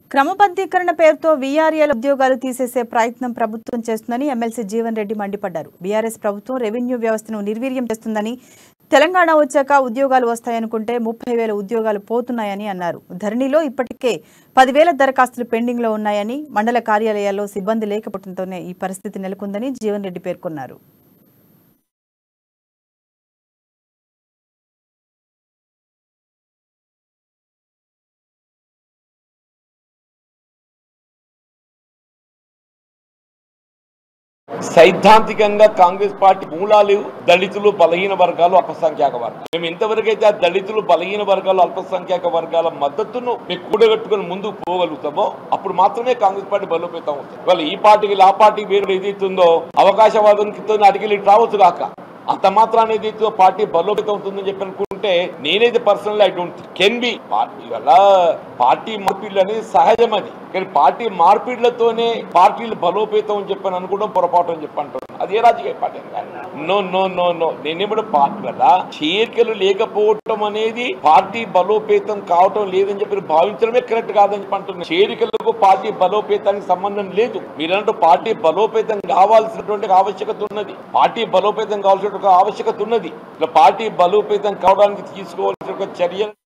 క్రమబద్ధీకరణ పేరుతో వీఆర్ఏల ఉద్యోగాలు తీసేసే ప్రయత్నం ప్రభుత్వం చేస్తుందని ఎమ్మెల్సీ జీవన్ రెడ్డి మండిపడ్డారు బీఆర్ఎస్ ప్రభుత్వం రెవెన్యూ వ్యవస్థను నిర్వీర్యం చేస్తుందని తెలంగాణ వచ్చాక ఉద్యోగాలు వస్తాయనుకుంటే ముప్పై వేల ఉద్యోగాలు పోతున్నాయని అన్నారు ధరణిలో ఇప్పటికే పదివేల దరఖాస్తులు పెండింగ్లో ఉన్నాయని మండల కార్యాలయాల్లో సిబ్బంది లేకపోవడంతోనే ఈ పరిస్థితి నెలకొందని జీవన్ రెడ్డి పేర్కొన్నారు సైద్ధాంతికంగా కాంగ్రెస్ పార్టీ మూలాలు దళితులు బలహీన వర్గాలు అల్పసంఖ్యాక వర్గాలు మేము ఎంతవరకైతే ఆ దళితులు బలహీన వర్గాలు అల్పసంఖ్యాక వర్గాల మద్దతును మేము కూడగట్టుకుని ముందుకు పోగలుగుతామో అప్పుడు మాత్రమే కాంగ్రెస్ పార్టీ బలోపేతం అవుతుంది వాళ్ళు ఈ పార్టీకి ఆ పార్టీకి వేరు ఏదైతుందో అవకాశవాదంతో అడిగి రావచ్చు కాక అంత మాత్రాన్ని ఏదైతే పార్టీ బలోపేతం అవుతుందని చెప్పి అనుకుంటే నేనైతే personal I don't can be party వల్ల పార్టీ మార్పిడ్లు అనేది సహజం అది కానీ పార్టీ మార్పిడ్లతోనే పార్టీలు బలోపేతం అని చెప్పని అనుకోవడం పొరపాటు అని చెప్పి అంటున్నాను అది ఏ రాజకీయ పార్టీ అని కాదు. నో నో నో నో నేనేమిటి పార్టీ వల్ల చేరికలు లేకపోవటం అనేది పార్టీ బలోపేతం కావటం లేదని చెప్పి భావించడమే కరెక్ట్ కాదని చెప్పి అంటున్నాను చేరికలకు పార్టీ బలోపేతానికి సంబంధం లేదు మీరంటూ పార్టీ బలోపేతం కావాల్సినటువంటి ఆవశ్యకత ఉన్నది పార్టీ బలోపేతం కావాల్సిన ఆవశ్యకత ఉన్నది ఇలా పార్టీ బలోపేతం కావడానికి తీసుకోవాల్సిన ఒక చర్య